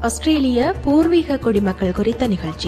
ஆஸ்திரேலிய பூர்வீக குடிமக்கள் குறித்த நிகழ்ச்சி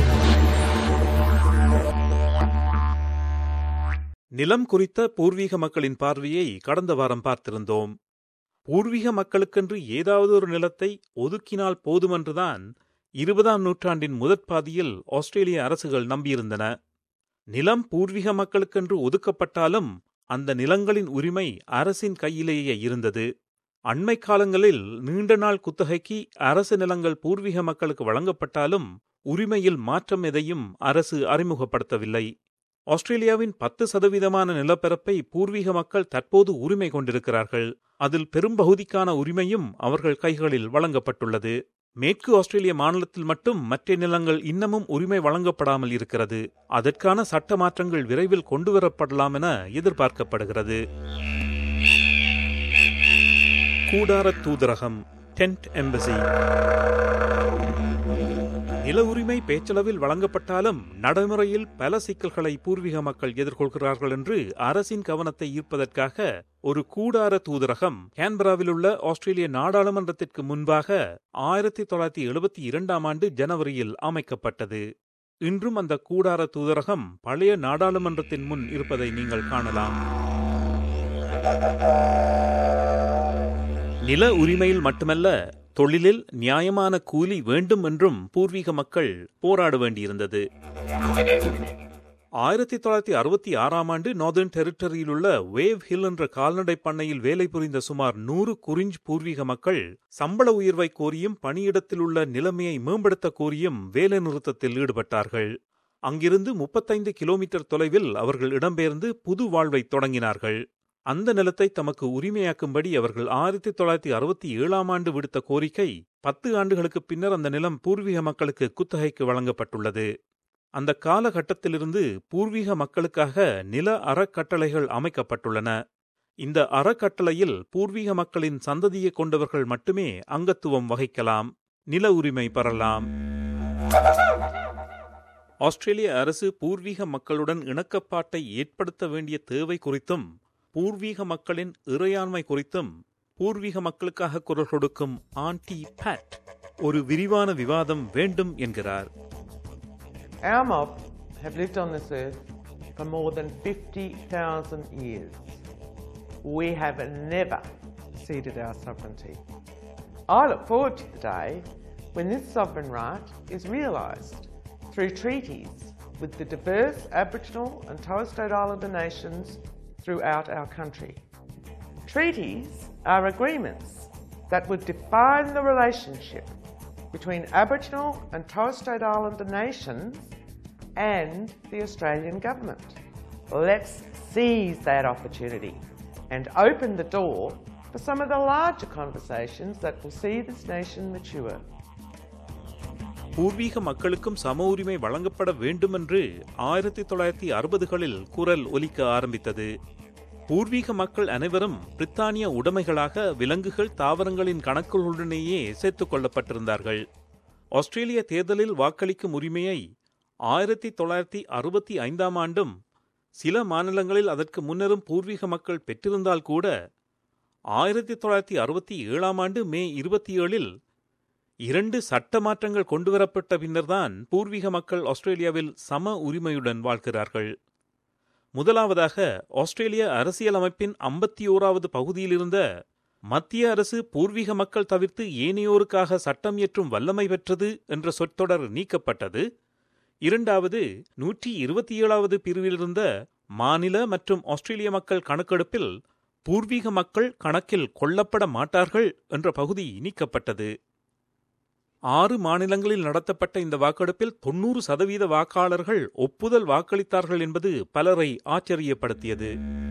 நிலம் குறித்த பூர்வீக மக்களின் பார்வையை கடந்த வாரம் பார்த்திருந்தோம் பூர்வீக மக்களுக்கென்று ஏதாவது ஒரு நிலத்தை ஒதுக்கினால் போதுமென்றுதான் இருபதாம் நூற்றாண்டின் முதற்பாதியில் ஆஸ்திரேலிய அரசுகள் நம்பியிருந்தன நிலம் பூர்வீக மக்களுக்கென்று ஒதுக்கப்பட்டாலும் அந்த நிலங்களின் உரிமை அரசின் கையிலேயே இருந்தது அண்மை காலங்களில் நீண்ட நாள் குத்தகைக்கு அரசு நிலங்கள் பூர்வீக மக்களுக்கு வழங்கப்பட்டாலும் உரிமையில் மாற்றம் எதையும் அரசு அறிமுகப்படுத்தவில்லை ஆஸ்திரேலியாவின் பத்து சதவீதமான நிலப்பரப்பை பூர்வீக மக்கள் தற்போது உரிமை கொண்டிருக்கிறார்கள் அதில் பெரும்பகுதிக்கான உரிமையும் அவர்கள் கைகளில் வழங்கப்பட்டுள்ளது மேற்கு ஆஸ்திரேலிய மாநிலத்தில் மட்டும் மற்ற நிலங்கள் இன்னமும் உரிமை வழங்கப்படாமல் இருக்கிறது அதற்கான சட்ட மாற்றங்கள் விரைவில் கொண்டுவரப்படலாம் என எதிர்பார்க்கப்படுகிறது கூடார தூதரகம் டென்ட் எம்பசி நில உரிமை பேச்சளவில் வழங்கப்பட்டாலும் நடைமுறையில் பல சிக்கல்களை பூர்வீக மக்கள் எதிர்கொள்கிறார்கள் என்று அரசின் கவனத்தை ஈர்ப்பதற்காக ஒரு கூடார தூதரகம் கேன்பராவில் உள்ள ஆஸ்திரேலிய நாடாளுமன்றத்திற்கு முன்பாக ஆயிரத்தி தொள்ளாயிரத்தி எழுபத்தி இரண்டாம் ஆண்டு ஜனவரியில் அமைக்கப்பட்டது இன்றும் அந்த கூடார தூதரகம் பழைய நாடாளுமன்றத்தின் முன் இருப்பதை நீங்கள் காணலாம் நில உரிமையில் மட்டுமல்ல தொழிலில் நியாயமான கூலி வேண்டும் என்றும் பூர்வீக மக்கள் போராட வேண்டியிருந்தது ஆயிரத்தி தொள்ளாயிரத்தி அறுபத்தி ஆறாம் ஆண்டு நார்தர்ன் டெரிட்டரியில் உள்ள வேவ் ஹில் என்ற கால்நடை பண்ணையில் வேலை புரிந்த சுமார் நூறு குறிஞ்ச் பூர்வீக மக்கள் சம்பள உயர்வை கோரியும் பணியிடத்தில் உள்ள நிலைமையை மேம்படுத்த கோரியும் வேலை நிறுத்தத்தில் ஈடுபட்டார்கள் அங்கிருந்து முப்பத்தைந்து கிலோமீட்டர் தொலைவில் அவர்கள் இடம்பெயர்ந்து புது வாழ்வை தொடங்கினார்கள் அந்த நிலத்தை தமக்கு உரிமையாக்கும்படி அவர்கள் ஆயிரத்தி தொள்ளாயிரத்தி அறுபத்தி ஏழாம் ஆண்டு விடுத்த கோரிக்கை பத்து ஆண்டுகளுக்கு பின்னர் அந்த நிலம் பூர்வீக மக்களுக்கு குத்தகைக்கு வழங்கப்பட்டுள்ளது அந்த காலகட்டத்திலிருந்து பூர்வீக மக்களுக்காக நில அறக்கட்டளைகள் அமைக்கப்பட்டுள்ளன இந்த அறக்கட்டளையில் பூர்வீக மக்களின் சந்ததியை கொண்டவர்கள் மட்டுமே அங்கத்துவம் வகிக்கலாம் நில உரிமை பெறலாம் ஆஸ்திரேலிய அரசு பூர்வீக மக்களுடன் இணக்கப்பாட்டை ஏற்படுத்த வேண்டிய தேவை குறித்தும் பூர்வீக மக்களின் இறையாண்மை குறித்தும் பூர்வீக மக்களுக்காக குரல் கொடுக்கும் ஆன்டி பேட் ஒரு விரிவான விவாதம் வேண்டும் என்கிறார் Our mob have lived on this earth for more than 50,000 years. We have never ceded our sovereignty. I look forward to the day when this sovereign right is realised through treaties with the diverse Aboriginal and Torres Strait Islander nations throughout our country. Treaties are agreements that would define the relationship between Aboriginal and Torres Strait Islander nations and the Australian Government. Let's seize that opportunity and open the door for some of the larger conversations that will see this nation mature. பூர்வீக மக்களுக்கும் சம உரிமை வழங்கப்பட வேண்டுமென்று ஆயிரத்தி தொள்ளாயிரத்தி அறுபதுகளில் குரல் ஒலிக்க ஆரம்பித்தது பூர்வீக மக்கள் அனைவரும் பிரித்தானிய உடைமைகளாக விலங்குகள் தாவரங்களின் கணக்குகளுடனேயே சேர்த்துக் கொள்ளப்பட்டிருந்தார்கள் ஆஸ்திரேலிய தேர்தலில் வாக்களிக்கும் உரிமையை ஆயிரத்தி தொள்ளாயிரத்தி அறுபத்தி ஐந்தாம் ஆண்டும் சில மாநிலங்களில் அதற்கு முன்னரும் பூர்வீக மக்கள் பெற்றிருந்தால் கூட ஆயிரத்தி தொள்ளாயிரத்தி அறுபத்தி ஏழாம் ஆண்டு மே இருபத்தி ஏழில் இரண்டு சட்ட மாற்றங்கள் கொண்டுவரப்பட்ட பின்னர்தான் பூர்வீக மக்கள் ஆஸ்திரேலியாவில் சம உரிமையுடன் வாழ்கிறார்கள் முதலாவதாக ஆஸ்திரேலிய அரசியல் அமைப்பின் ஐம்பத்தி ஓராவது பகுதியில் இருந்த மத்திய அரசு பூர்வீக மக்கள் தவிர்த்து ஏனையோருக்காக சட்டம் இயற்றும் வல்லமை பெற்றது என்ற சொற்றொடர் நீக்கப்பட்டது இரண்டாவது நூற்றி இருபத்தி ஏழாவது பிரிவிலிருந்த மாநில மற்றும் ஆஸ்திரேலிய மக்கள் கணக்கெடுப்பில் பூர்வீக மக்கள் கணக்கில் கொள்ளப்பட மாட்டார்கள் என்ற பகுதி நீக்கப்பட்டது ஆறு மாநிலங்களில் நடத்தப்பட்ட இந்த வாக்கெடுப்பில் தொன்னூறு சதவீத வாக்காளர்கள் ஒப்புதல் வாக்களித்தார்கள் என்பது பலரை ஆச்சரியப்படுத்தியது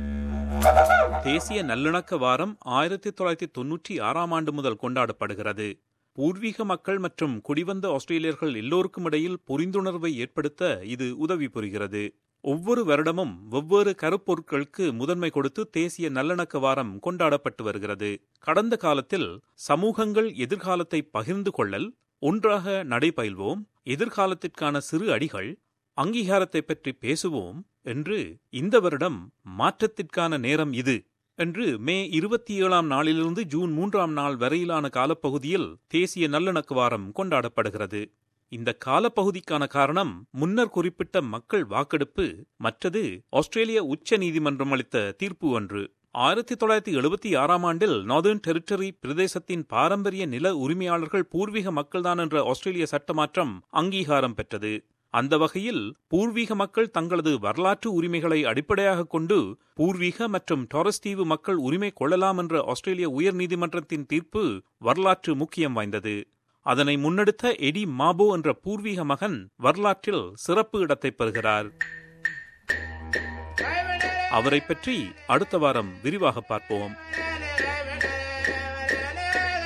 தேசிய நல்லிணக்க வாரம் ஆயிரத்தி தொள்ளாயிரத்தி தொன்னூற்றி ஆறாம் ஆண்டு முதல் கொண்டாடப்படுகிறது பூர்வீக மக்கள் மற்றும் குடிவந்த ஆஸ்திரேலியர்கள் எல்லோருக்கும் இடையில் புரிந்துணர்வை ஏற்படுத்த இது உதவி புரிகிறது ஒவ்வொரு வருடமும் வெவ்வேறு கருப்பொருட்களுக்கு முதன்மை கொடுத்து தேசிய நல்லிணக்க வாரம் கொண்டாடப்பட்டு வருகிறது கடந்த காலத்தில் சமூகங்கள் எதிர்காலத்தை பகிர்ந்து கொள்ளல் ஒன்றாக நடைபயில்வோம் எதிர்காலத்திற்கான சிறு அடிகள் அங்கீகாரத்தை பற்றி பேசுவோம் என்று இந்த வருடம் மாற்றத்திற்கான நேரம் இது என்று மே இருபத்தி ஏழாம் நாளிலிருந்து ஜூன் மூன்றாம் நாள் வரையிலான காலப்பகுதியில் தேசிய நல்லிணக்க வாரம் கொண்டாடப்படுகிறது இந்த காலப்பகுதிக்கான காரணம் முன்னர் குறிப்பிட்ட மக்கள் வாக்கெடுப்பு மற்றது ஆஸ்திரேலிய உச்ச நீதிமன்றம் அளித்த தீர்ப்பு ஒன்று ஆயிரத்தி தொள்ளாயிரத்தி எழுபத்தி ஆறாம் ஆண்டில் நார்தர்ன் டெரிட்டரி பிரதேசத்தின் பாரம்பரிய நில உரிமையாளர்கள் பூர்வீக மக்கள்தான் என்ற ஆஸ்திரேலிய சட்டமாற்றம் அங்கீகாரம் பெற்றது அந்த வகையில் பூர்வீக மக்கள் தங்களது வரலாற்று உரிமைகளை அடிப்படையாக கொண்டு பூர்வீக மற்றும் டாரஸ் தீவு மக்கள் உரிமை கொள்ளலாம் என்ற ஆஸ்திரேலிய உயர் நீதிமன்றத்தின் தீர்ப்பு வரலாற்று முக்கியம் வாய்ந்தது அதனை முன்னெடுத்த எடி மாபோ என்ற பூர்வீக மகன் வரலாற்றில் சிறப்பு இடத்தை பெறுகிறார் அவரை பற்றி அடுத்த வாரம் விரிவாக பார்ப்போம்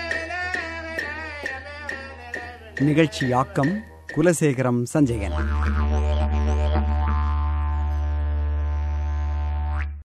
நிகழ்ச்சியாக்கம் குலசேகரம் சஞ்சயன்